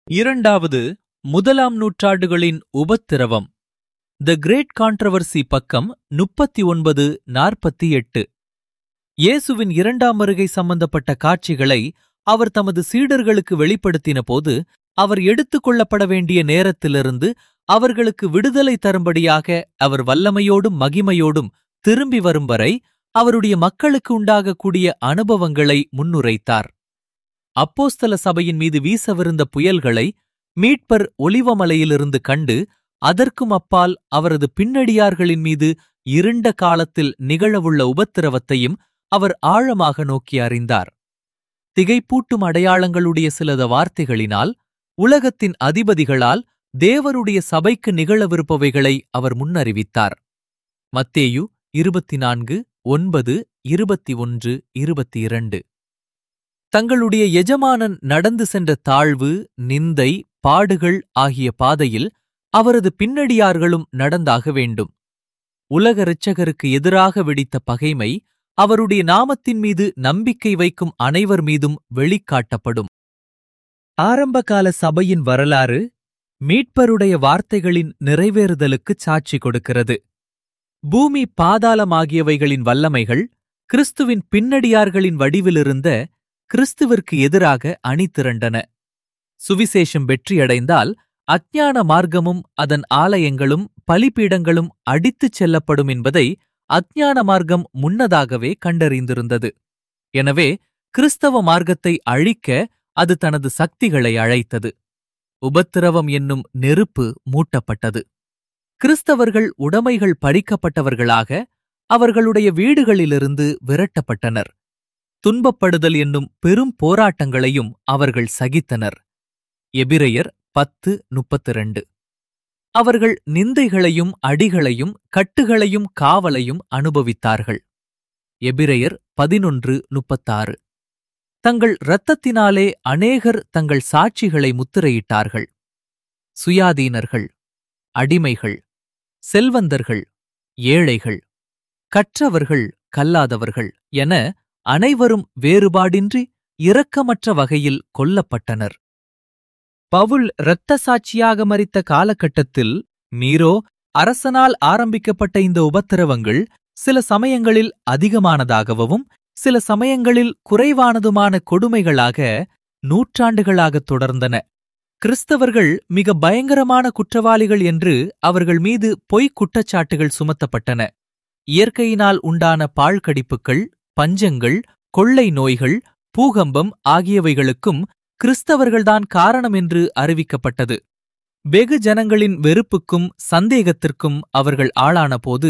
இரண்டாவது முதலாம் நூற்றாண்டுகளின் உபத்திரவம் த கிரேட் கான்ட்ரவர்சி பக்கம் முப்பத்தி ஒன்பது நாற்பத்தி எட்டு இயேசுவின் இரண்டாம் வருகை சம்பந்தப்பட்ட காட்சிகளை அவர் தமது சீடர்களுக்கு வெளிப்படுத்தின போது அவர் எடுத்துக் கொள்ளப்பட வேண்டிய நேரத்திலிருந்து அவர்களுக்கு விடுதலை தரும்படியாக அவர் வல்லமையோடும் மகிமையோடும் திரும்பி வரும் வரை அவருடைய மக்களுக்கு உண்டாகக்கூடிய அனுபவங்களை முன்னுரைத்தார் அப்போஸ்தல சபையின் மீது வீசவிருந்த புயல்களை மீட்பர் ஒலிவமலையிலிருந்து கண்டு அதற்கும் அப்பால் அவரது பின்னடியார்களின் மீது இருண்ட காலத்தில் நிகழவுள்ள உபத்திரவத்தையும் அவர் ஆழமாக நோக்கி அறிந்தார் திகைப்பூட்டும் அடையாளங்களுடைய சிலத வார்த்தைகளினால் உலகத்தின் அதிபதிகளால் தேவருடைய சபைக்கு நிகழவிருப்பவைகளை அவர் முன்னறிவித்தார் மத்தேயு இருபத்தி நான்கு ஒன்பது இருபத்தி ஒன்று இருபத்தி இரண்டு தங்களுடைய எஜமானன் நடந்து சென்ற தாழ்வு நிந்தை பாடுகள் ஆகிய பாதையில் அவரது பின்னடியார்களும் நடந்தாக வேண்டும் உலக இரட்சகருக்கு எதிராக வெடித்த பகைமை அவருடைய நாமத்தின் மீது நம்பிக்கை வைக்கும் அனைவர் மீதும் வெளிக்காட்டப்படும் ஆரம்பகால சபையின் வரலாறு மீட்பருடைய வார்த்தைகளின் நிறைவேறுதலுக்குச் சாட்சி கொடுக்கிறது பூமி பாதாளமாகியவைகளின் வல்லமைகள் கிறிஸ்துவின் பின்னடியார்களின் வடிவிலிருந்த கிறிஸ்துவிற்கு எதிராக அணி திரண்டன சுவிசேஷம் வெற்றியடைந்தால் அஞ்ஞான மார்க்கமும் அதன் ஆலயங்களும் பலிபீடங்களும் அடித்துச் செல்லப்படும் என்பதை அஞ்ஞான மார்க்கம் முன்னதாகவே கண்டறிந்திருந்தது எனவே கிறிஸ்தவ மார்க்கத்தை அழிக்க அது தனது சக்திகளை அழைத்தது உபத்திரவம் என்னும் நெருப்பு மூட்டப்பட்டது கிறிஸ்தவர்கள் உடைமைகள் பறிக்கப்பட்டவர்களாக அவர்களுடைய வீடுகளிலிருந்து விரட்டப்பட்டனர் துன்பப்படுதல் என்னும் பெரும் போராட்டங்களையும் அவர்கள் சகித்தனர் எபிரையர் பத்து முப்பத்திரண்டு அவர்கள் நிந்தைகளையும் அடிகளையும் கட்டுகளையும் காவலையும் அனுபவித்தார்கள் எபிரையர் பதினொன்று முப்பத்தாறு தங்கள் இரத்தத்தினாலே அநேகர் தங்கள் சாட்சிகளை முத்திரையிட்டார்கள் சுயாதீனர்கள் அடிமைகள் செல்வந்தர்கள் ஏழைகள் கற்றவர்கள் கல்லாதவர்கள் என அனைவரும் வேறுபாடின்றி இரக்கமற்ற வகையில் கொல்லப்பட்டனர் பவுல் இரத்த சாட்சியாக மறித்த காலகட்டத்தில் நீரோ அரசனால் ஆரம்பிக்கப்பட்ட இந்த உபத்திரவங்கள் சில சமயங்களில் அதிகமானதாகவும் சில சமயங்களில் குறைவானதுமான கொடுமைகளாக நூற்றாண்டுகளாகத் தொடர்ந்தன கிறிஸ்தவர்கள் மிக பயங்கரமான குற்றவாளிகள் என்று அவர்கள் மீது பொய்க் குற்றச்சாட்டுகள் சுமத்தப்பட்டன இயற்கையினால் உண்டான பாழ்கடிப்புகள் பஞ்சங்கள் கொள்ளை நோய்கள் பூகம்பம் ஆகியவைகளுக்கும் கிறிஸ்தவர்கள்தான் காரணம் என்று அறிவிக்கப்பட்டது வெகு ஜனங்களின் வெறுப்புக்கும் சந்தேகத்திற்கும் அவர்கள் ஆளானபோது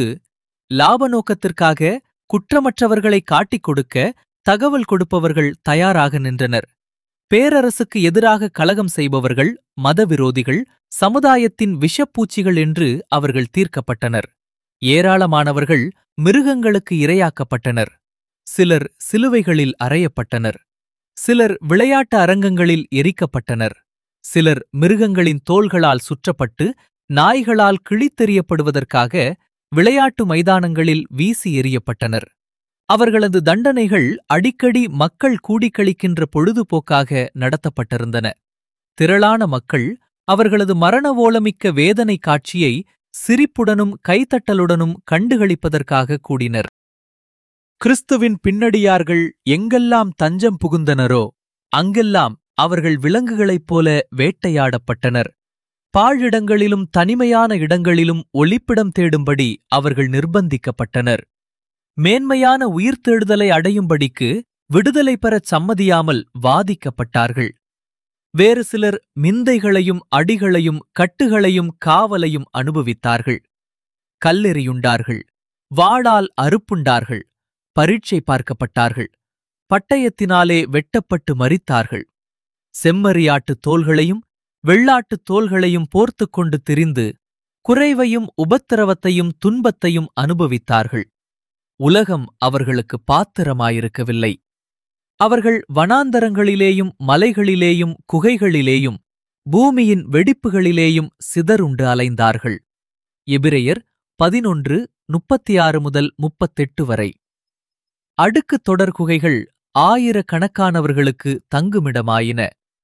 லாப நோக்கத்திற்காக குற்றமற்றவர்களை காட்டிக் கொடுக்க தகவல் கொடுப்பவர்கள் தயாராக நின்றனர் பேரரசுக்கு எதிராக கலகம் செய்பவர்கள் மதவிரோதிகள் சமுதாயத்தின் விஷப்பூச்சிகள் என்று அவர்கள் தீர்க்கப்பட்டனர் ஏராளமானவர்கள் மிருகங்களுக்கு இரையாக்கப்பட்டனர் சிலர் சிலுவைகளில் அறையப்பட்டனர் சிலர் விளையாட்டு அரங்கங்களில் எரிக்கப்பட்டனர் சிலர் மிருகங்களின் தோள்களால் சுற்றப்பட்டு நாய்களால் கிழித்தெறியப்படுவதற்காக விளையாட்டு மைதானங்களில் வீசி எறியப்பட்டனர் அவர்களது தண்டனைகள் அடிக்கடி மக்கள் கூடிக்கழிக்கின்ற பொழுதுபோக்காக நடத்தப்பட்டிருந்தன திரளான மக்கள் அவர்களது மரண ஓலமிக்க வேதனை காட்சியை சிரிப்புடனும் கைத்தட்டலுடனும் கண்டுகளிப்பதற்காக கூடினர் கிறிஸ்துவின் பின்னடியார்கள் எங்கெல்லாம் தஞ்சம் புகுந்தனரோ அங்கெல்லாம் அவர்கள் விலங்குகளைப் போல வேட்டையாடப்பட்டனர் பாழிடங்களிலும் தனிமையான இடங்களிலும் ஒளிப்பிடம் தேடும்படி அவர்கள் நிர்பந்திக்கப்பட்டனர் மேன்மையான உயிர்த்தெழுதலை அடையும்படிக்கு விடுதலை பெறச் சம்மதியாமல் வாதிக்கப்பட்டார்கள் வேறு சிலர் மிந்தைகளையும் அடிகளையும் கட்டுகளையும் காவலையும் அனுபவித்தார்கள் கல்லெறியுண்டார்கள் வாளால் அறுப்புண்டார்கள் பரீட்சை பார்க்கப்பட்டார்கள் பட்டயத்தினாலே வெட்டப்பட்டு மரித்தார்கள் செம்மறியாட்டுத் தோள்களையும் வெள்ளாட்டுத் தோள்களையும் போர்த்துக் கொண்டு திரிந்து குறைவையும் உபத்திரவத்தையும் துன்பத்தையும் அனுபவித்தார்கள் உலகம் அவர்களுக்கு பாத்திரமாயிருக்கவில்லை அவர்கள் வனாந்தரங்களிலேயும் மலைகளிலேயும் குகைகளிலேயும் பூமியின் வெடிப்புகளிலேயும் சிதறுண்டு அலைந்தார்கள் எபிரெயர் பதினொன்று முப்பத்தி ஆறு முதல் முப்பத்தெட்டு வரை அடுக்குத் தொடர் குகைகள் ஆயிரக்கணக்கானவர்களுக்கு தங்குமிடமாயின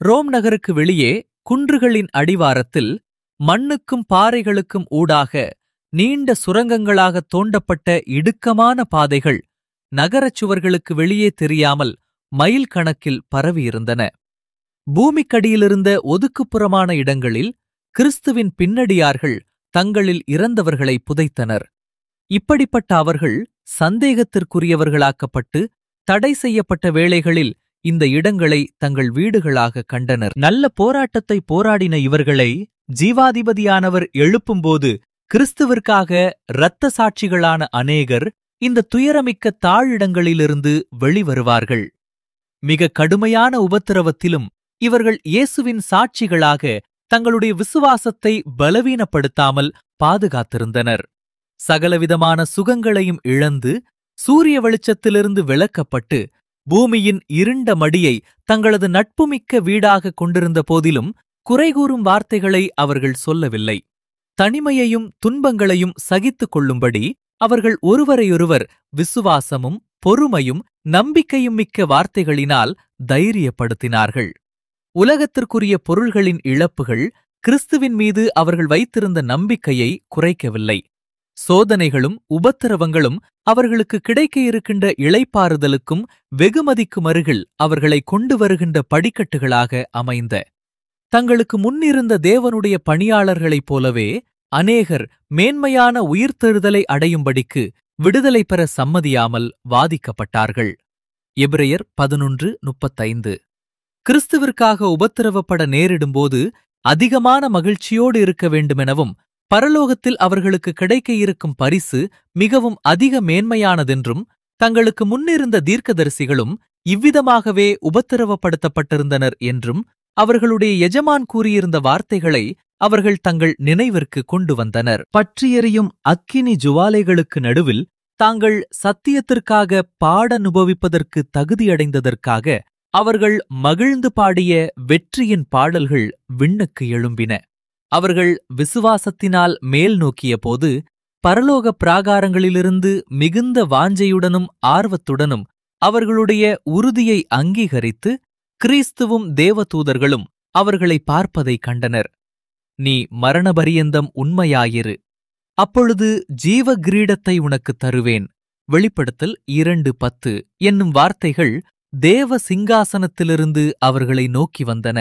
ரோம் நகருக்கு வெளியே குன்றுகளின் அடிவாரத்தில் மண்ணுக்கும் பாறைகளுக்கும் ஊடாக நீண்ட சுரங்கங்களாக தோண்டப்பட்ட இடுக்கமான பாதைகள் நகரச் சுவர்களுக்கு வெளியே தெரியாமல் மைல் கணக்கில் பரவியிருந்தன பூமிக்கடியிலிருந்த ஒதுக்குப்புறமான இடங்களில் கிறிஸ்துவின் பின்னடியார்கள் தங்களில் இறந்தவர்களை புதைத்தனர் இப்படிப்பட்ட அவர்கள் சந்தேகத்திற்குரியவர்களாக்கப்பட்டு தடை செய்யப்பட்ட வேளைகளில் இந்த இடங்களை தங்கள் வீடுகளாக கண்டனர் நல்ல போராட்டத்தை போராடின இவர்களை ஜீவாதிபதியானவர் எழுப்பும்போது கிறிஸ்துவிற்காக இரத்த சாட்சிகளான அநேகர் இந்த துயரமிக்க தாழிடங்களிலிருந்து வெளிவருவார்கள் மிக கடுமையான உபத்திரவத்திலும் இவர்கள் இயேசுவின் சாட்சிகளாக தங்களுடைய விசுவாசத்தை பலவீனப்படுத்தாமல் பாதுகாத்திருந்தனர் சகலவிதமான சுகங்களையும் இழந்து சூரிய வெளிச்சத்திலிருந்து விலக்கப்பட்டு பூமியின் இருண்ட மடியை தங்களது நட்புமிக்க வீடாக கொண்டிருந்த போதிலும் குறைகூறும் வார்த்தைகளை அவர்கள் சொல்லவில்லை தனிமையையும் துன்பங்களையும் சகித்துக் கொள்ளும்படி அவர்கள் ஒருவரையொருவர் விசுவாசமும் பொறுமையும் நம்பிக்கையும் மிக்க வார்த்தைகளினால் தைரியப்படுத்தினார்கள் உலகத்திற்குரிய பொருள்களின் இழப்புகள் கிறிஸ்துவின் மீது அவர்கள் வைத்திருந்த நம்பிக்கையை குறைக்கவில்லை சோதனைகளும் உபத்திரவங்களும் அவர்களுக்கு கிடைக்க இருக்கின்ற இளைப்பாறுதலுக்கும் வெகுமதிக்கும் அருகில் அவர்களை கொண்டு வருகின்ற படிக்கட்டுகளாக அமைந்த தங்களுக்கு முன்னிருந்த தேவனுடைய பணியாளர்களைப் போலவே அநேகர் மேன்மையான உயிர்த்தெழுதலை அடையும்படிக்கு விடுதலை பெற சம்மதியாமல் வாதிக்கப்பட்டார்கள் எபிரெயர் பதினொன்று முப்பத்தைந்து கிறிஸ்துவிற்காக உபத்திரவப்பட நேரிடும்போது அதிகமான மகிழ்ச்சியோடு இருக்க வேண்டுமெனவும் பரலோகத்தில் அவர்களுக்கு கிடைக்க இருக்கும் பரிசு மிகவும் அதிக மேன்மையானதென்றும் தங்களுக்கு முன்னிருந்த தீர்க்கதரிசிகளும் இவ்விதமாகவே உபத்திரவப்படுத்தப்பட்டிருந்தனர் என்றும் அவர்களுடைய எஜமான் கூறியிருந்த வார்த்தைகளை அவர்கள் தங்கள் நினைவிற்கு கொண்டு வந்தனர் பற்றியெறியும் அக்கினி ஜுவாலைகளுக்கு நடுவில் தாங்கள் சத்தியத்திற்காக பாடனுபவிப்பதற்கு தகுதியடைந்ததற்காக அவர்கள் மகிழ்ந்து பாடிய வெற்றியின் பாடல்கள் விண்ணுக்கு எழும்பின அவர்கள் விசுவாசத்தினால் மேல் நோக்கிய போது பரலோக பிராகாரங்களிலிருந்து மிகுந்த வாஞ்சையுடனும் ஆர்வத்துடனும் அவர்களுடைய உறுதியை அங்கீகரித்து கிறிஸ்துவும் தேவதூதர்களும் அவர்களை பார்ப்பதை கண்டனர் நீ மரணபரியந்தம் உண்மையாயிரு அப்பொழுது ஜீவ கிரீடத்தை உனக்கு தருவேன் வெளிப்படுத்தல் இரண்டு பத்து என்னும் வார்த்தைகள் தேவ சிங்காசனத்திலிருந்து அவர்களை நோக்கி வந்தன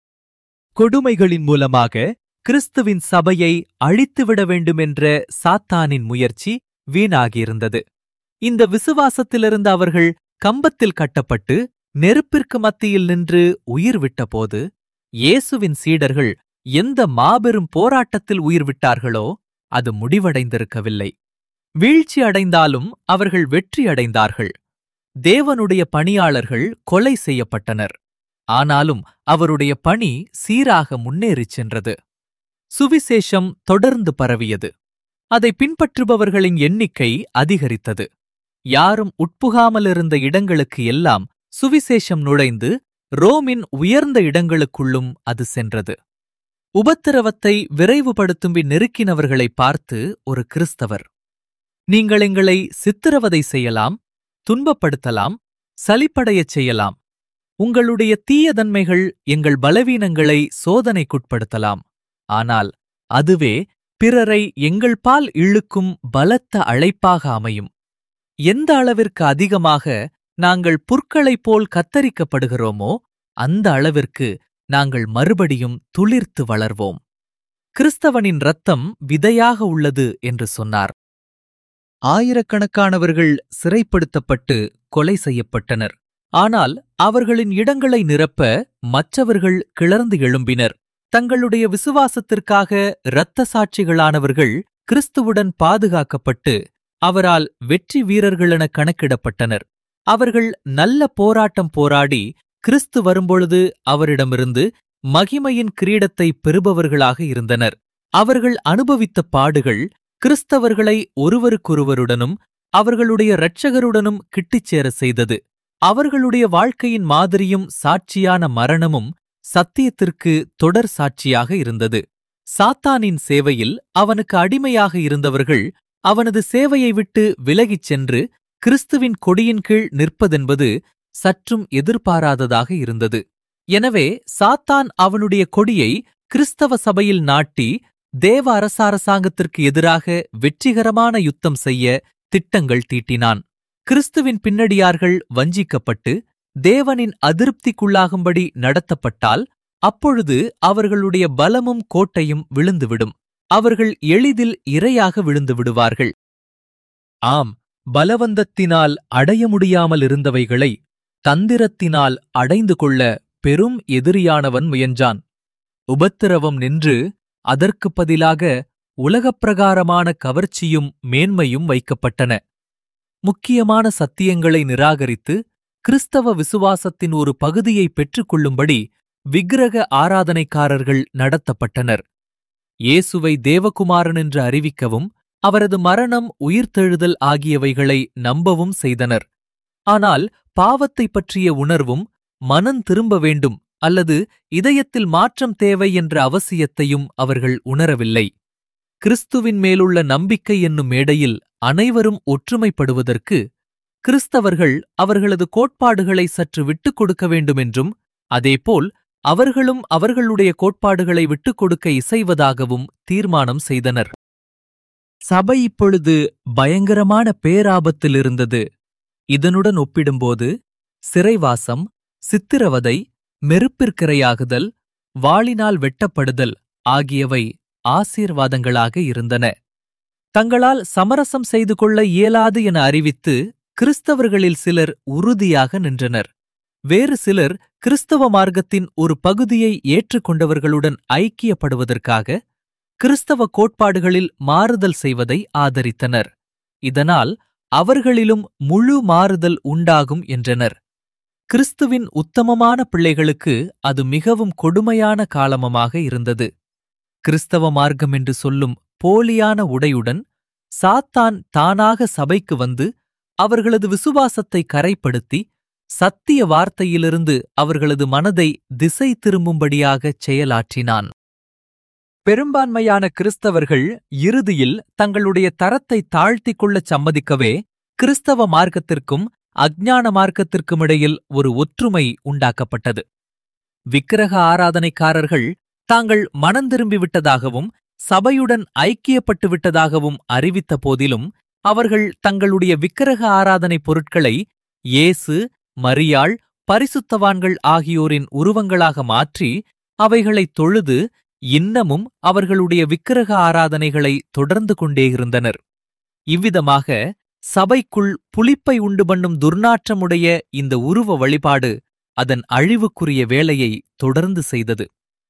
கொடுமைகளின் மூலமாக கிறிஸ்துவின் சபையை அழித்துவிட வேண்டுமென்ற சாத்தானின் முயற்சி வீணாகியிருந்தது இந்த விசுவாசத்திலிருந்து அவர்கள் கம்பத்தில் கட்டப்பட்டு நெருப்பிற்கு மத்தியில் நின்று உயிர் விட்டபோது இயேசுவின் சீடர்கள் எந்த மாபெரும் போராட்டத்தில் உயிர் விட்டார்களோ அது முடிவடைந்திருக்கவில்லை வீழ்ச்சி அடைந்தாலும் அவர்கள் வெற்றி அடைந்தார்கள் தேவனுடைய பணியாளர்கள் கொலை செய்யப்பட்டனர் ஆனாலும் அவருடைய பணி சீராக முன்னேறிச் சென்றது சுவிசேஷம் தொடர்ந்து பரவியது அதை பின்பற்றுபவர்களின் எண்ணிக்கை அதிகரித்தது யாரும் உட்புகாமலிருந்த இடங்களுக்கு எல்லாம் சுவிசேஷம் நுழைந்து ரோமின் உயர்ந்த இடங்களுக்குள்ளும் அது சென்றது உபத்திரவத்தை விரைவுபடுத்தும்பி நெருக்கினவர்களை பார்த்து ஒரு கிறிஸ்தவர் நீங்கள் எங்களை சித்திரவதை செய்யலாம் துன்பப்படுத்தலாம் சலிப்படையச் செய்யலாம் உங்களுடைய தீயதன்மைகள் எங்கள் பலவீனங்களை சோதனைக்குட்படுத்தலாம் ஆனால் அதுவே பிறரை எங்கள் பால் இழுக்கும் பலத்த அழைப்பாக அமையும் எந்த அளவிற்கு அதிகமாக நாங்கள் புற்களைப் போல் கத்தரிக்கப்படுகிறோமோ அந்த அளவிற்கு நாங்கள் மறுபடியும் துளிர்த்து வளர்வோம் கிறிஸ்தவனின் ரத்தம் விதையாக உள்ளது என்று சொன்னார் ஆயிரக்கணக்கானவர்கள் சிறைப்படுத்தப்பட்டு கொலை செய்யப்பட்டனர் ஆனால் அவர்களின் இடங்களை நிரப்ப மற்றவர்கள் கிளர்ந்து எழும்பினர் தங்களுடைய விசுவாசத்திற்காக இரத்த சாட்சிகளானவர்கள் கிறிஸ்துவுடன் பாதுகாக்கப்பட்டு அவரால் வெற்றி வீரர்களென கணக்கிடப்பட்டனர் அவர்கள் நல்ல போராட்டம் போராடி கிறிஸ்து வரும்பொழுது அவரிடமிருந்து மகிமையின் கிரீடத்தை பெறுபவர்களாக இருந்தனர் அவர்கள் அனுபவித்த பாடுகள் கிறிஸ்தவர்களை ஒருவருக்கொருவருடனும் அவர்களுடைய இரட்சகருடனும் கிட்டிச் சேர செய்தது அவர்களுடைய வாழ்க்கையின் மாதிரியும் சாட்சியான மரணமும் சத்தியத்திற்கு தொடர் சாட்சியாக இருந்தது சாத்தானின் சேவையில் அவனுக்கு அடிமையாக இருந்தவர்கள் அவனது சேவையை விட்டு விலகிச் சென்று கிறிஸ்துவின் கொடியின் கீழ் நிற்பதென்பது சற்றும் எதிர்பாராததாக இருந்தது எனவே சாத்தான் அவனுடைய கொடியை கிறிஸ்தவ சபையில் நாட்டி தேவ அரச அரசாங்கத்திற்கு எதிராக வெற்றிகரமான யுத்தம் செய்ய திட்டங்கள் தீட்டினான் கிறிஸ்துவின் பின்னடியார்கள் வஞ்சிக்கப்பட்டு தேவனின் அதிருப்திக்குள்ளாகும்படி நடத்தப்பட்டால் அப்பொழுது அவர்களுடைய பலமும் கோட்டையும் விழுந்துவிடும் அவர்கள் எளிதில் இரையாக விழுந்து விடுவார்கள் ஆம் பலவந்தத்தினால் அடைய முடியாமல் இருந்தவைகளை தந்திரத்தினால் அடைந்து கொள்ள பெரும் எதிரியானவன் முயன்றான் உபத்திரவம் நின்று அதற்குப் பதிலாக உலகப்பிரகாரமான கவர்ச்சியும் மேன்மையும் வைக்கப்பட்டன முக்கியமான சத்தியங்களை நிராகரித்து கிறிஸ்தவ விசுவாசத்தின் ஒரு பகுதியை பெற்றுக்கொள்ளும்படி விக்கிரக ஆராதனைக்காரர்கள் நடத்தப்பட்டனர் இயேசுவை தேவகுமாரன் என்று அறிவிக்கவும் அவரது மரணம் உயிர்த்தெழுதல் ஆகியவைகளை நம்பவும் செய்தனர் ஆனால் பாவத்தைப் பற்றிய உணர்வும் மனம் திரும்ப வேண்டும் அல்லது இதயத்தில் மாற்றம் தேவை என்ற அவசியத்தையும் அவர்கள் உணரவில்லை கிறிஸ்துவின் மேலுள்ள நம்பிக்கை என்னும் மேடையில் அனைவரும் ஒற்றுமைப்படுவதற்கு கிறிஸ்தவர்கள் அவர்களது கோட்பாடுகளை சற்று விட்டுக் கொடுக்க வேண்டுமென்றும் அதேபோல் அவர்களும் அவர்களுடைய கோட்பாடுகளை விட்டுக் கொடுக்க இசைவதாகவும் தீர்மானம் செய்தனர் சபை இப்பொழுது பயங்கரமான பேராபத்தில் இருந்தது இதனுடன் ஒப்பிடும்போது சிறைவாசம் சித்திரவதை மெருப்பிற்கிரையாகுதல் வாளினால் வெட்டப்படுதல் ஆகியவை ஆசீர்வாதங்களாக இருந்தன தங்களால் சமரசம் செய்து கொள்ள இயலாது என அறிவித்து கிறிஸ்தவர்களில் சிலர் உறுதியாக நின்றனர் வேறு சிலர் கிறிஸ்தவ மார்க்கத்தின் ஒரு பகுதியை ஏற்றுக்கொண்டவர்களுடன் ஐக்கியப்படுவதற்காக கிறிஸ்தவ கோட்பாடுகளில் மாறுதல் செய்வதை ஆதரித்தனர் இதனால் அவர்களிலும் முழு மாறுதல் உண்டாகும் என்றனர் கிறிஸ்துவின் உத்தமமான பிள்ளைகளுக்கு அது மிகவும் கொடுமையான காலமமாக இருந்தது கிறிஸ்தவ மார்க்கம் என்று சொல்லும் போலியான உடையுடன் சாத்தான் தானாக சபைக்கு வந்து அவர்களது விசுவாசத்தை கரைப்படுத்தி சத்திய வார்த்தையிலிருந்து அவர்களது மனதை திசை திரும்பும்படியாகச் செயலாற்றினான் பெரும்பான்மையான கிறிஸ்தவர்கள் இறுதியில் தங்களுடைய தரத்தை தாழ்த்திக் கொள்ளச் சம்மதிக்கவே கிறிஸ்தவ மார்க்கத்திற்கும் அஞ்ஞான மார்க்கத்திற்கும் இடையில் ஒரு ஒற்றுமை உண்டாக்கப்பட்டது விக்கிரக ஆராதனைக்காரர்கள் தாங்கள் மனந்திரும்பிவிட்டதாகவும் சபையுடன் ஐக்கியப்பட்டு விட்டதாகவும் அறிவித்த போதிலும் அவர்கள் தங்களுடைய விக்கிரக ஆராதனை பொருட்களை இயேசு மரியாள் பரிசுத்தவான்கள் ஆகியோரின் உருவங்களாக மாற்றி அவைகளைத் தொழுது இன்னமும் அவர்களுடைய விக்கிரக ஆராதனைகளை தொடர்ந்து கொண்டே இருந்தனர் இவ்விதமாக சபைக்குள் புளிப்பை உண்டு பண்ணும் துர்நாற்றமுடைய இந்த உருவ வழிபாடு அதன் அழிவுக்குரிய வேலையை தொடர்ந்து செய்தது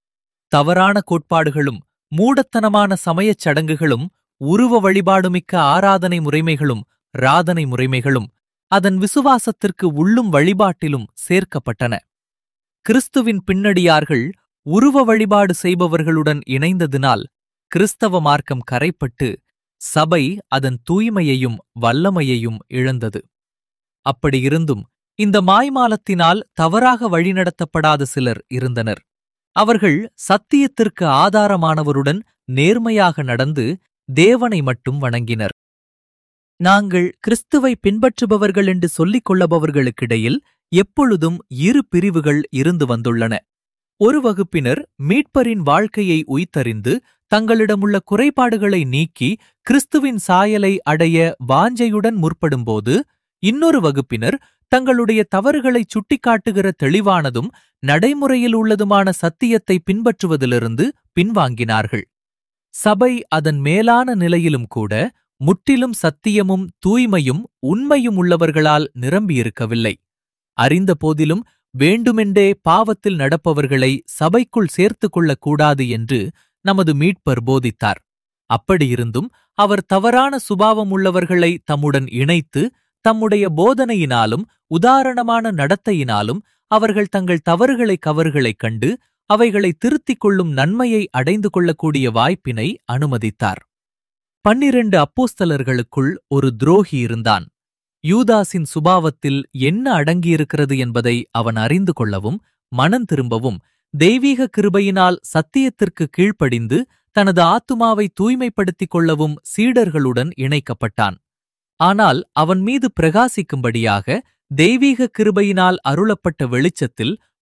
தவறான கோட்பாடுகளும் மூடத்தனமான சமயச் சடங்குகளும் உருவ வழிபாடுமிக்க ஆராதனை முறைமைகளும் ராதனை முறைமைகளும் அதன் விசுவாசத்திற்கு உள்ளும் வழிபாட்டிலும் சேர்க்கப்பட்டன கிறிஸ்துவின் பின்னடியார்கள் உருவ வழிபாடு செய்பவர்களுடன் இணைந்ததினால் கிறிஸ்தவ மார்க்கம் கரைப்பட்டு சபை அதன் தூய்மையையும் வல்லமையையும் இழந்தது அப்படியிருந்தும் இந்த மாய்மாலத்தினால் தவறாக வழிநடத்தப்படாத சிலர் இருந்தனர் அவர்கள் சத்தியத்திற்கு ஆதாரமானவருடன் நேர்மையாக நடந்து தேவனை மட்டும் வணங்கினர் நாங்கள் கிறிஸ்துவை பின்பற்றுபவர்கள் என்று சொல்லிக் கொள்ளபவர்களுக்கிடையில் எப்பொழுதும் இரு பிரிவுகள் இருந்து வந்துள்ளன ஒரு வகுப்பினர் மீட்பரின் வாழ்க்கையை உய்த்தறிந்து தங்களிடமுள்ள குறைபாடுகளை நீக்கி கிறிஸ்துவின் சாயலை அடைய வாஞ்சையுடன் முற்படும்போது இன்னொரு வகுப்பினர் தங்களுடைய தவறுகளை சுட்டிக்காட்டுகிற தெளிவானதும் நடைமுறையில் உள்ளதுமான சத்தியத்தை பின்பற்றுவதிலிருந்து பின்வாங்கினார்கள் சபை அதன் மேலான நிலையிலும் கூட முற்றிலும் சத்தியமும் தூய்மையும் உண்மையும் உள்ளவர்களால் நிரம்பியிருக்கவில்லை அறிந்த போதிலும் வேண்டுமென்றே பாவத்தில் நடப்பவர்களை சபைக்குள் சேர்த்துக் கொள்ளக் கூடாது என்று நமது மீட்பர் போதித்தார் அப்படியிருந்தும் அவர் தவறான சுபாவம் உள்ளவர்களை தம்முடன் இணைத்து தம்முடைய போதனையினாலும் உதாரணமான நடத்தையினாலும் அவர்கள் தங்கள் தவறுகளை கவறுகளைக் கண்டு அவைகளை திருத்திக் கொள்ளும் நன்மையை அடைந்து கொள்ளக்கூடிய வாய்ப்பினை அனுமதித்தார் பன்னிரண்டு அப்போஸ்தலர்களுக்குள் ஒரு துரோகி இருந்தான் யூதாஸின் சுபாவத்தில் என்ன அடங்கியிருக்கிறது என்பதை அவன் அறிந்து கொள்ளவும் மனம் திரும்பவும் தெய்வீக கிருபையினால் சத்தியத்திற்கு கீழ்ப்படிந்து தனது ஆத்துமாவை தூய்மைப்படுத்திக் கொள்ளவும் சீடர்களுடன் இணைக்கப்பட்டான் ஆனால் அவன் மீது பிரகாசிக்கும்படியாக தெய்வீக கிருபையினால் அருளப்பட்ட வெளிச்சத்தில்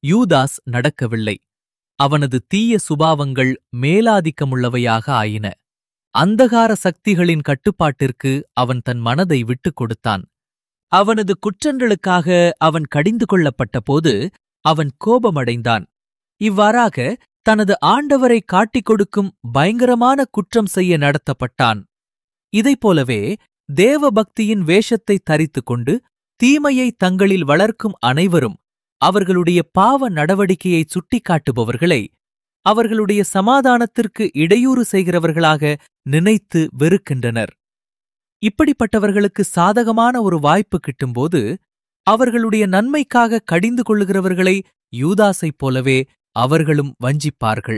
யூதாஸ் நடக்கவில்லை அவனது தீய சுபாவங்கள் மேலாதிக்கமுள்ளவையாக ஆயின அந்தகார சக்திகளின் கட்டுப்பாட்டிற்கு அவன் தன் மனதை விட்டுக் கொடுத்தான் அவனது குற்றங்களுக்காக அவன் கடிந்து கொள்ளப்பட்டபோது அவன் கோபமடைந்தான் இவ்வாறாக தனது ஆண்டவரை காட்டிக் கொடுக்கும் பயங்கரமான குற்றம் செய்ய நடத்தப்பட்டான் இதைப்போலவே தேவபக்தியின் வேஷத்தை தரித்துக் கொண்டு தீமையை தங்களில் வளர்க்கும் அனைவரும் அவர்களுடைய பாவ நடவடிக்கையை சுட்டிக்காட்டுபவர்களை அவர்களுடைய சமாதானத்திற்கு இடையூறு செய்கிறவர்களாக நினைத்து வெறுக்கின்றனர் இப்படிப்பட்டவர்களுக்கு சாதகமான ஒரு வாய்ப்பு கிட்டும்போது அவர்களுடைய நன்மைக்காக கடிந்து கொள்ளுகிறவர்களை யூதாசைப் போலவே அவர்களும் வஞ்சிப்பார்கள்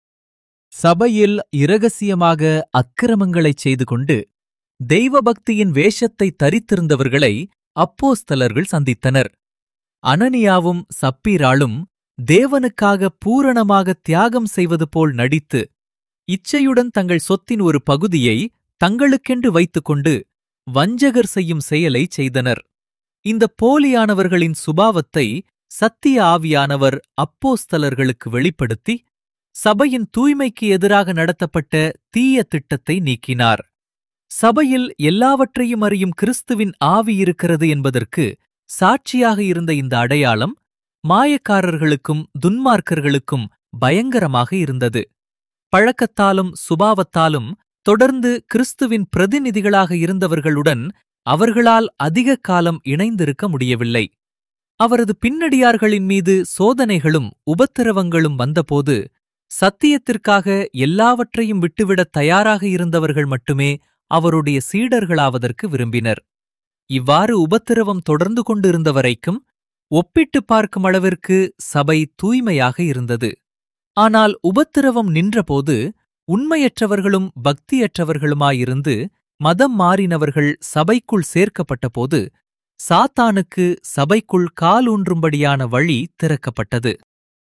சபையில் இரகசியமாக அக்கிரமங்களைச் செய்து கொண்டு தெய்வபக்தியின் வேஷத்தை தரித்திருந்தவர்களை அப்போஸ்தலர்கள் சந்தித்தனர் அனனியாவும் சப்பீராளும் தேவனுக்காக பூரணமாக தியாகம் செய்வது போல் நடித்து இச்சையுடன் தங்கள் சொத்தின் ஒரு பகுதியை தங்களுக்கென்று வைத்துக்கொண்டு வஞ்சகர் செய்யும் செயலை செய்தனர் இந்த போலியானவர்களின் சுபாவத்தை சத்திய ஆவியானவர் அப்போஸ்தலர்களுக்கு வெளிப்படுத்தி சபையின் தூய்மைக்கு எதிராக நடத்தப்பட்ட தீய திட்டத்தை நீக்கினார் சபையில் எல்லாவற்றையும் அறியும் கிறிஸ்துவின் ஆவி இருக்கிறது என்பதற்கு சாட்சியாக இருந்த இந்த அடையாளம் மாயக்காரர்களுக்கும் துன்மார்க்கர்களுக்கும் பயங்கரமாக இருந்தது பழக்கத்தாலும் சுபாவத்தாலும் தொடர்ந்து கிறிஸ்துவின் பிரதிநிதிகளாக இருந்தவர்களுடன் அவர்களால் அதிக காலம் இணைந்திருக்க முடியவில்லை அவரது பின்னடியார்களின் மீது சோதனைகளும் உபத்திரவங்களும் வந்தபோது சத்தியத்திற்காக எல்லாவற்றையும் விட்டுவிடத் தயாராக இருந்தவர்கள் மட்டுமே அவருடைய சீடர்களாவதற்கு விரும்பினர் இவ்வாறு உபத்திரவம் தொடர்ந்து கொண்டிருந்த வரைக்கும் ஒப்பிட்டு பார்க்கும் அளவிற்கு சபை தூய்மையாக இருந்தது ஆனால் உபத்திரவம் நின்றபோது உண்மையற்றவர்களும் பக்தியற்றவர்களுமாயிருந்து மதம் மாறினவர்கள் சபைக்குள் சேர்க்கப்பட்டபோது சாத்தானுக்கு சபைக்குள் காலூன்றும்படியான வழி திறக்கப்பட்டது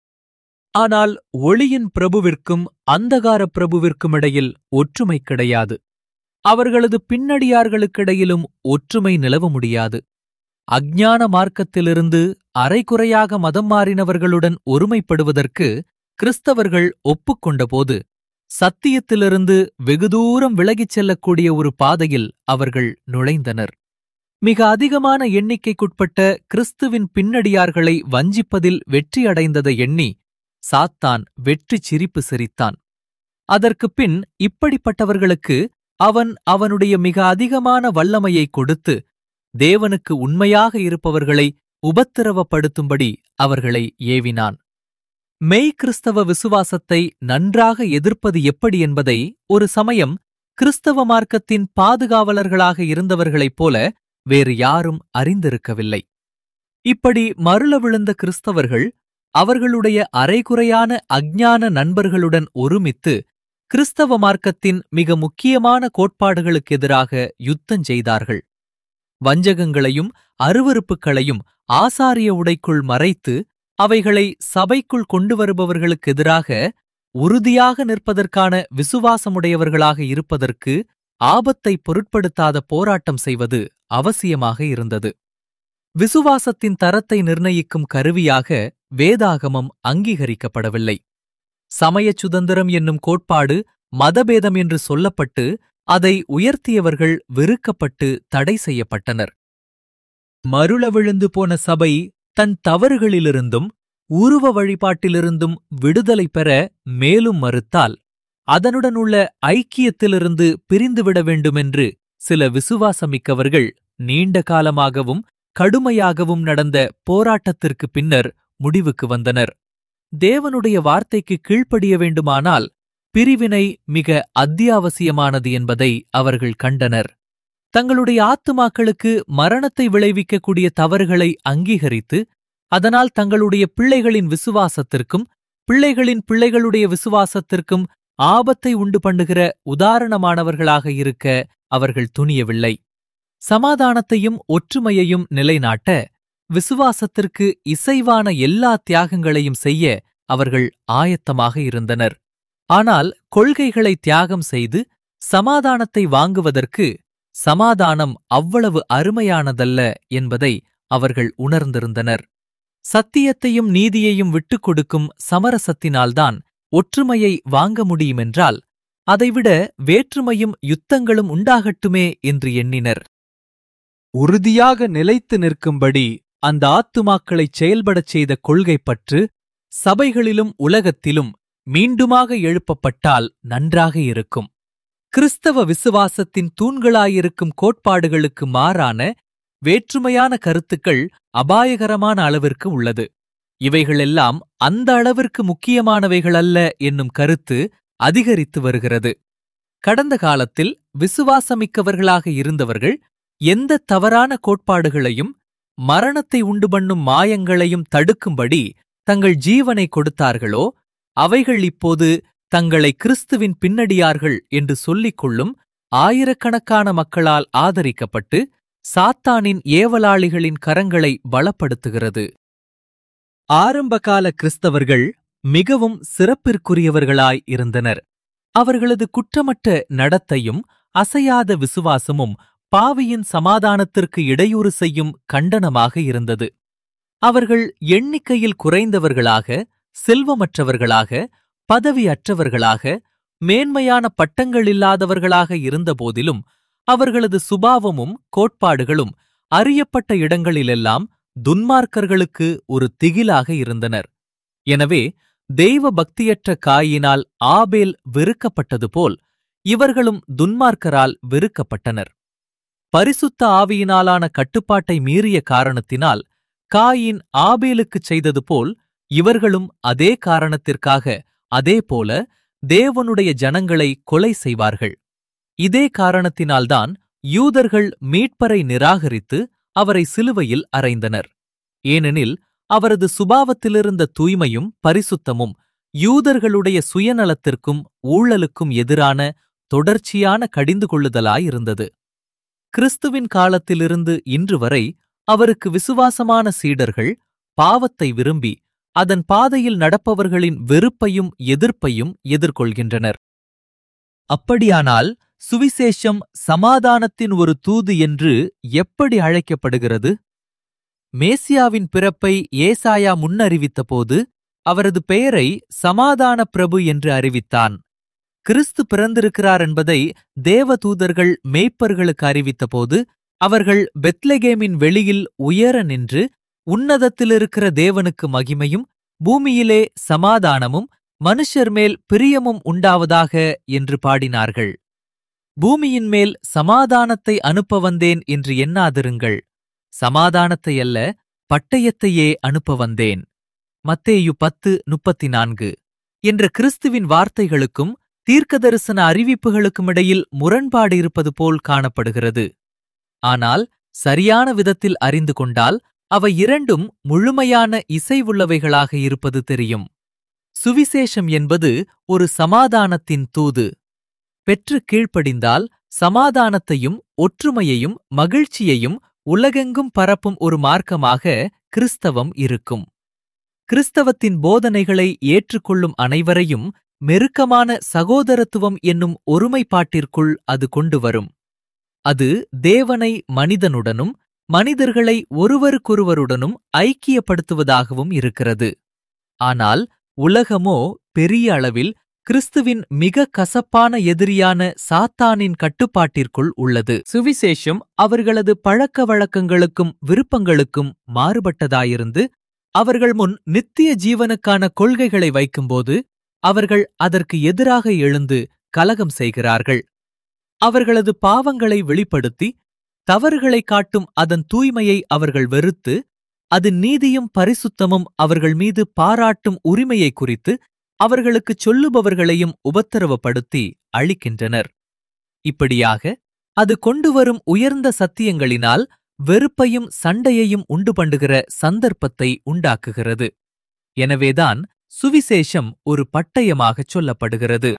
ஆனால் ஒளியின் பிரபுவிற்கும் அந்தகார பிரபுவிற்கும் இடையில் ஒற்றுமை கிடையாது அவர்களது பின்னடியார்களுக்கிடையிலும் ஒற்றுமை நிலவ முடியாது அஞ்ஞான மார்க்கத்திலிருந்து அரைகுறையாக மதம் மாறினவர்களுடன் ஒருமைப்படுவதற்கு கிறிஸ்தவர்கள் ஒப்புக்கொண்டபோது சத்தியத்திலிருந்து வெகு தூரம் விலகிச் செல்லக்கூடிய ஒரு பாதையில் அவர்கள் நுழைந்தனர் மிக அதிகமான எண்ணிக்கைக்குட்பட்ட கிறிஸ்துவின் பின்னடியார்களை வஞ்சிப்பதில் வெற்றியடைந்ததை எண்ணி சாத்தான் வெற்றி சிரிப்பு சிரித்தான் அதற்குப் பின் இப்படிப்பட்டவர்களுக்கு அவன் அவனுடைய மிக அதிகமான வல்லமையை கொடுத்து தேவனுக்கு உண்மையாக இருப்பவர்களை உபத்திரவப்படுத்தும்படி அவர்களை ஏவினான் மெய் கிறிஸ்தவ விசுவாசத்தை நன்றாக எதிர்ப்பது எப்படி என்பதை ஒரு சமயம் கிறிஸ்தவ மார்க்கத்தின் பாதுகாவலர்களாக இருந்தவர்களைப் போல வேறு யாரும் அறிந்திருக்கவில்லை இப்படி மருள விழுந்த கிறிஸ்தவர்கள் அவர்களுடைய அரைகுறையான அஞ்ஞான நண்பர்களுடன் ஒருமித்து கிறிஸ்தவ மார்க்கத்தின் மிக முக்கியமான கோட்பாடுகளுக்கு எதிராக யுத்தம் செய்தார்கள் வஞ்சகங்களையும் அருவருப்புகளையும் ஆசாரிய உடைக்குள் மறைத்து அவைகளை சபைக்குள் கொண்டு வருபவர்களுக்கு எதிராக உறுதியாக நிற்பதற்கான விசுவாசமுடையவர்களாக இருப்பதற்கு ஆபத்தை பொருட்படுத்தாத போராட்டம் செய்வது அவசியமாக இருந்தது விசுவாசத்தின் தரத்தை நிர்ணயிக்கும் கருவியாக வேதாகமம் அங்கீகரிக்கப்படவில்லை சமயச் சுதந்திரம் என்னும் கோட்பாடு மதபேதம் என்று சொல்லப்பட்டு அதை உயர்த்தியவர்கள் வெறுக்கப்பட்டு தடை செய்யப்பட்டனர் மருள விழுந்து போன சபை தன் தவறுகளிலிருந்தும் உருவ வழிபாட்டிலிருந்தும் விடுதலை பெற மேலும் மறுத்தால் அதனுடன் உள்ள ஐக்கியத்திலிருந்து பிரிந்துவிட வேண்டுமென்று சில விசுவாசமிக்கவர்கள் நீண்ட காலமாகவும் கடுமையாகவும் நடந்த போராட்டத்திற்கு பின்னர் முடிவுக்கு வந்தனர் தேவனுடைய வார்த்தைக்கு கீழ்ப்படிய வேண்டுமானால் பிரிவினை மிக அத்தியாவசியமானது என்பதை அவர்கள் கண்டனர் தங்களுடைய ஆத்துமாக்களுக்கு மரணத்தை விளைவிக்கக்கூடிய தவறுகளை அங்கீகரித்து அதனால் தங்களுடைய பிள்ளைகளின் விசுவாசத்திற்கும் பிள்ளைகளின் பிள்ளைகளுடைய விசுவாசத்திற்கும் ஆபத்தை உண்டு பண்ணுகிற உதாரணமானவர்களாக இருக்க அவர்கள் துணியவில்லை சமாதானத்தையும் ஒற்றுமையையும் நிலைநாட்ட விசுவாசத்திற்கு இசைவான எல்லா தியாகங்களையும் செய்ய அவர்கள் ஆயத்தமாக இருந்தனர் ஆனால் கொள்கைகளை தியாகம் செய்து சமாதானத்தை வாங்குவதற்கு சமாதானம் அவ்வளவு அருமையானதல்ல என்பதை அவர்கள் உணர்ந்திருந்தனர் சத்தியத்தையும் நீதியையும் விட்டுக் கொடுக்கும் சமரசத்தினால்தான் ஒற்றுமையை வாங்க முடியுமென்றால் அதைவிட வேற்றுமையும் யுத்தங்களும் உண்டாகட்டுமே என்று எண்ணினர் உறுதியாக நிலைத்து நிற்கும்படி அந்த ஆத்துமாக்களைச் செயல்படச் செய்த கொள்கை பற்று சபைகளிலும் உலகத்திலும் மீண்டுமாக எழுப்பப்பட்டால் நன்றாக இருக்கும் கிறிஸ்தவ விசுவாசத்தின் தூண்களாயிருக்கும் கோட்பாடுகளுக்கு மாறான வேற்றுமையான கருத்துக்கள் அபாயகரமான அளவிற்கு உள்ளது இவைகளெல்லாம் அந்த அளவிற்கு முக்கியமானவைகளல்ல என்னும் கருத்து அதிகரித்து வருகிறது கடந்த காலத்தில் விசுவாசமிக்கவர்களாக இருந்தவர்கள் எந்த தவறான கோட்பாடுகளையும் மரணத்தை உண்டு பண்ணும் மாயங்களையும் தடுக்கும்படி தங்கள் ஜீவனை கொடுத்தார்களோ அவைகள் இப்போது தங்களை கிறிஸ்துவின் பின்னடியார்கள் என்று சொல்லிக் கொள்ளும் ஆயிரக்கணக்கான மக்களால் ஆதரிக்கப்பட்டு சாத்தானின் ஏவலாளிகளின் கரங்களை பலப்படுத்துகிறது ஆரம்பகால கிறிஸ்தவர்கள் மிகவும் சிறப்பிற்குரியவர்களாய் இருந்தனர் அவர்களது குற்றமற்ற நடத்தையும் அசையாத விசுவாசமும் பாவியின் சமாதானத்திற்கு இடையூறு செய்யும் கண்டனமாக இருந்தது அவர்கள் எண்ணிக்கையில் குறைந்தவர்களாக செல்வமற்றவர்களாக பதவியற்றவர்களாக மேன்மையான பட்டங்களில்லாதவர்களாக இருந்தபோதிலும் அவர்களது சுபாவமும் கோட்பாடுகளும் அறியப்பட்ட இடங்களிலெல்லாம் துன்மார்க்கர்களுக்கு ஒரு திகிலாக இருந்தனர் எனவே தெய்வ பக்தியற்ற காயினால் ஆபேல் வெறுக்கப்பட்டது போல் இவர்களும் துன்மார்க்கரால் வெறுக்கப்பட்டனர் பரிசுத்த ஆவியினாலான கட்டுப்பாட்டை மீறிய காரணத்தினால் காயின் ஆபேலுக்குச் செய்தது போல் இவர்களும் அதே காரணத்திற்காக அதேபோல தேவனுடைய ஜனங்களை கொலை செய்வார்கள் இதே காரணத்தினால்தான் யூதர்கள் மீட்பரை நிராகரித்து அவரை சிலுவையில் அறைந்தனர் ஏனெனில் அவரது சுபாவத்திலிருந்த தூய்மையும் பரிசுத்தமும் யூதர்களுடைய சுயநலத்திற்கும் ஊழலுக்கும் எதிரான தொடர்ச்சியான கடிந்து கொள்ளுதலாயிருந்தது கிறிஸ்துவின் காலத்திலிருந்து இன்று வரை அவருக்கு விசுவாசமான சீடர்கள் பாவத்தை விரும்பி அதன் பாதையில் நடப்பவர்களின் வெறுப்பையும் எதிர்ப்பையும் எதிர்கொள்கின்றனர் அப்படியானால் சுவிசேஷம் சமாதானத்தின் ஒரு தூது என்று எப்படி அழைக்கப்படுகிறது மேசியாவின் பிறப்பை ஏசாயா முன்னறிவித்தபோது அவரது பெயரை சமாதான பிரபு என்று அறிவித்தான் கிறிஸ்து பிறந்திருக்கிறார் என்பதை தேவதூதர்கள் மேய்ப்பர்களுக்கு அறிவித்தபோது அவர்கள் பெத்லெகேமின் வெளியில் உயர நின்று உன்னதத்திலிருக்கிற தேவனுக்கு மகிமையும் பூமியிலே சமாதானமும் மனுஷர் மேல் பிரியமும் உண்டாவதாக என்று பாடினார்கள் பூமியின் மேல் சமாதானத்தை அனுப்ப வந்தேன் என்று எண்ணாதிருங்கள் சமாதானத்தை அல்ல பட்டயத்தையே அனுப்ப வந்தேன் மத்தேயு பத்து முப்பத்தி நான்கு என்ற கிறிஸ்துவின் வார்த்தைகளுக்கும் தீர்க்கதரிசன அறிவிப்புகளுக்கும் இடையில் முரண்பாடு இருப்பது போல் காணப்படுகிறது ஆனால் சரியான விதத்தில் அறிந்து கொண்டால் அவை இரண்டும் முழுமையான இசைவுள்ளவைகளாக இருப்பது தெரியும் சுவிசேஷம் என்பது ஒரு சமாதானத்தின் தூது பெற்று கீழ்ப்படிந்தால் சமாதானத்தையும் ஒற்றுமையையும் மகிழ்ச்சியையும் உலகெங்கும் பரப்பும் ஒரு மார்க்கமாக கிறிஸ்தவம் இருக்கும் கிறிஸ்தவத்தின் போதனைகளை ஏற்றுக்கொள்ளும் அனைவரையும் மெருக்கமான சகோதரத்துவம் என்னும் ஒருமைப்பாட்டிற்குள் அது கொண்டு வரும் அது தேவனை மனிதனுடனும் மனிதர்களை ஒருவருக்கொருவருடனும் ஐக்கியப்படுத்துவதாகவும் இருக்கிறது ஆனால் உலகமோ பெரிய அளவில் கிறிஸ்துவின் மிக கசப்பான எதிரியான சாத்தானின் கட்டுப்பாட்டிற்குள் உள்ளது சுவிசேஷம் அவர்களது பழக்க வழக்கங்களுக்கும் விருப்பங்களுக்கும் மாறுபட்டதாயிருந்து அவர்கள் முன் நித்திய ஜீவனுக்கான கொள்கைகளை வைக்கும்போது அவர்கள் அதற்கு எதிராக எழுந்து கலகம் செய்கிறார்கள் அவர்களது பாவங்களை வெளிப்படுத்தி தவறுகளைக் காட்டும் அதன் தூய்மையை அவர்கள் வெறுத்து அது நீதியும் பரிசுத்தமும் அவர்கள் மீது பாராட்டும் உரிமையை குறித்து அவர்களுக்குச் சொல்லுபவர்களையும் உபத்திரவப்படுத்தி அழிக்கின்றனர் இப்படியாக அது கொண்டுவரும் உயர்ந்த சத்தியங்களினால் வெறுப்பையும் சண்டையையும் உண்டு பண்ணுகிற சந்தர்ப்பத்தை உண்டாக்குகிறது எனவேதான் சுவிசேஷம் ஒரு பட்டயமாகச் சொல்லப்படுகிறது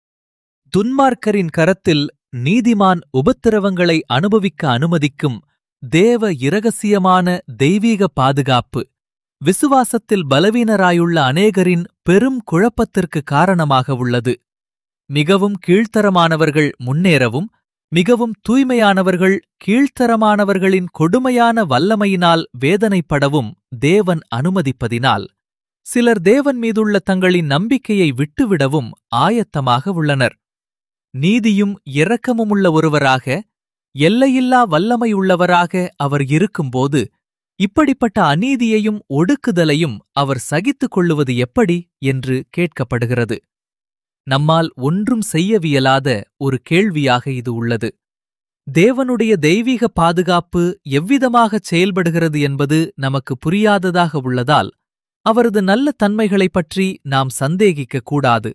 துன்மார்க்கரின் கரத்தில் நீதிமான் உபத்திரவங்களை அனுபவிக்க அனுமதிக்கும் தேவ இரகசியமான தெய்வீக பாதுகாப்பு விசுவாசத்தில் பலவீனராயுள்ள அநேகரின் பெரும் குழப்பத்திற்கு காரணமாக உள்ளது மிகவும் கீழ்த்தரமானவர்கள் முன்னேறவும் மிகவும் தூய்மையானவர்கள் கீழ்த்தரமானவர்களின் கொடுமையான வல்லமையினால் வேதனைப்படவும் தேவன் அனுமதிப்பதினால் சிலர் தேவன் மீதுள்ள தங்களின் நம்பிக்கையை விட்டுவிடவும் ஆயத்தமாக உள்ளனர் நீதியும் இரக்கமுமுள்ள ஒருவராக எல்லையில்லா வல்லமையுள்ளவராக அவர் இருக்கும்போது இப்படிப்பட்ட அநீதியையும் ஒடுக்குதலையும் அவர் சகித்துக் கொள்ளுவது எப்படி என்று கேட்கப்படுகிறது நம்மால் ஒன்றும் செய்யவியலாத ஒரு கேள்வியாக இது உள்ளது தேவனுடைய தெய்வீக பாதுகாப்பு எவ்விதமாகச் செயல்படுகிறது என்பது நமக்கு புரியாததாக உள்ளதால் அவரது நல்ல தன்மைகளைப் பற்றி நாம் சந்தேகிக்கக் கூடாது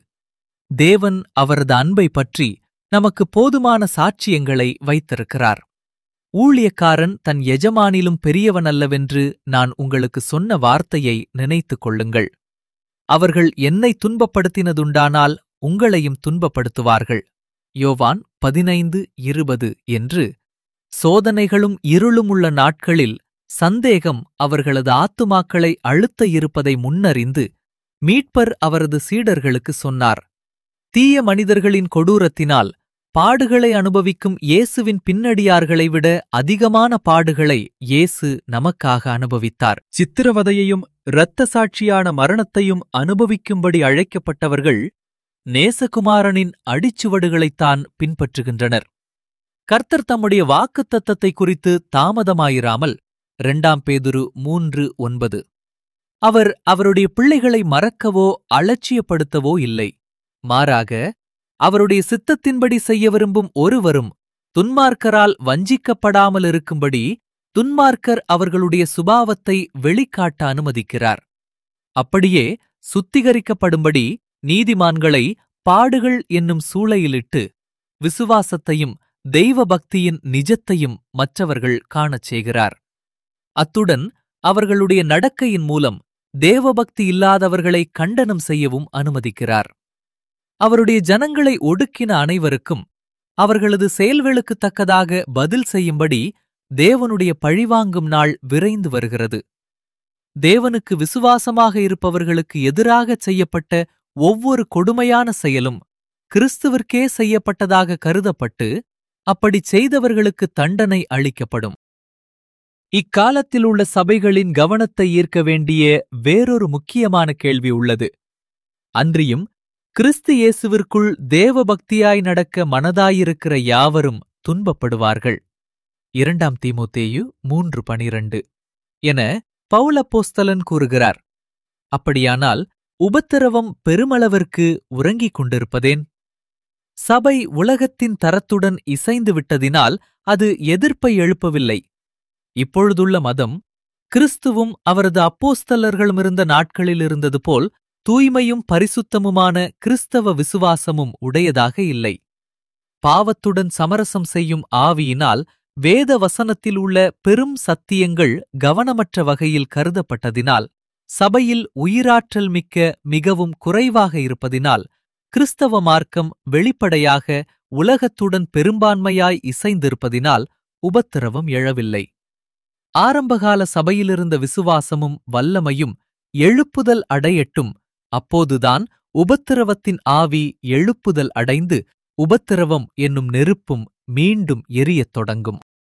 தேவன் அவரது அன்பை பற்றி நமக்கு போதுமான சாட்சியங்களை வைத்திருக்கிறார் ஊழியக்காரன் தன் எஜமானிலும் பெரியவன் அல்லவென்று நான் உங்களுக்கு சொன்ன வார்த்தையை நினைத்துக் கொள்ளுங்கள் அவர்கள் என்னை துன்பப்படுத்தினதுண்டானால் உங்களையும் துன்பப்படுத்துவார்கள் யோவான் பதினைந்து இருபது என்று சோதனைகளும் இருளும் உள்ள நாட்களில் சந்தேகம் அவர்களது ஆத்துமாக்களை அழுத்த இருப்பதை முன்னறிந்து மீட்பர் அவரது சீடர்களுக்கு சொன்னார் தீய மனிதர்களின் கொடூரத்தினால் பாடுகளை அனுபவிக்கும் இயேசுவின் பின்னடியார்களை விட அதிகமான பாடுகளை இயேசு நமக்காக அனுபவித்தார் சித்திரவதையையும் இரத்த சாட்சியான மரணத்தையும் அனுபவிக்கும்படி அழைக்கப்பட்டவர்கள் நேசகுமாரனின் அடிச்சுவடுகளைத்தான் பின்பற்றுகின்றனர் கர்த்தர் தம்முடைய வாக்குத்தத்தத்தை குறித்து தாமதமாயிராமல் இரண்டாம் பேதுரு மூன்று ஒன்பது அவர் அவருடைய பிள்ளைகளை மறக்கவோ அலட்சியப்படுத்தவோ இல்லை மாறாக அவருடைய சித்தத்தின்படி செய்ய விரும்பும் ஒருவரும் துன்மார்க்கரால் வஞ்சிக்கப்படாமல் இருக்கும்படி துன்மார்க்கர் அவர்களுடைய சுபாவத்தை வெளிக்காட்ட அனுமதிக்கிறார் அப்படியே சுத்திகரிக்கப்படும்படி நீதிமான்களை பாடுகள் என்னும் சூளையிலிட்டு விசுவாசத்தையும் தெய்வ பக்தியின் நிஜத்தையும் மற்றவர்கள் காணச் செய்கிறார் அத்துடன் அவர்களுடைய நடக்கையின் மூலம் தேவபக்தி இல்லாதவர்களை கண்டனம் செய்யவும் அனுமதிக்கிறார் அவருடைய ஜனங்களை ஒடுக்கின அனைவருக்கும் அவர்களது செயல்களுக்குத் தக்கதாக பதில் செய்யும்படி தேவனுடைய பழிவாங்கும் நாள் விரைந்து வருகிறது தேவனுக்கு விசுவாசமாக இருப்பவர்களுக்கு எதிராகச் செய்யப்பட்ட ஒவ்வொரு கொடுமையான செயலும் கிறிஸ்துவிற்கே செய்யப்பட்டதாக கருதப்பட்டு அப்படிச் செய்தவர்களுக்கு தண்டனை அளிக்கப்படும் இக்காலத்தில் உள்ள சபைகளின் கவனத்தை ஈர்க்க வேண்டிய வேறொரு முக்கியமான கேள்வி உள்ளது அன்றியும் கிறிஸ்து இயேசுவிற்குள் தேவபக்தியாய் நடக்க மனதாயிருக்கிற யாவரும் துன்பப்படுவார்கள் இரண்டாம் தீமோத்தேயு மூன்று பனிரண்டு என பவுலப்போஸ்தலன் கூறுகிறார் அப்படியானால் உபத்திரவம் பெருமளவிற்கு உறங்கிக் கொண்டிருப்பதேன் சபை உலகத்தின் தரத்துடன் இசைந்து விட்டதினால் அது எதிர்ப்பை எழுப்பவில்லை இப்பொழுதுள்ள மதம் கிறிஸ்துவும் அவரது அப்போஸ்தலர்களும் இருந்த நாட்களில் இருந்தது போல் தூய்மையும் பரிசுத்தமுமான கிறிஸ்தவ விசுவாசமும் உடையதாக இல்லை பாவத்துடன் சமரசம் செய்யும் ஆவியினால் வேத வசனத்தில் உள்ள பெரும் சத்தியங்கள் கவனமற்ற வகையில் கருதப்பட்டதினால் சபையில் உயிராற்றல் மிக்க மிகவும் குறைவாக இருப்பதினால் கிறிஸ்தவ மார்க்கம் வெளிப்படையாக உலகத்துடன் பெரும்பான்மையாய் இசைந்திருப்பதினால் உபத்திரவம் எழவில்லை ஆரம்பகால சபையிலிருந்த விசுவாசமும் வல்லமையும் எழுப்புதல் அடையட்டும் அப்போதுதான் உபத்திரவத்தின் ஆவி எழுப்புதல் அடைந்து உபத்திரவம் என்னும் நெருப்பும் மீண்டும் எரியத் தொடங்கும்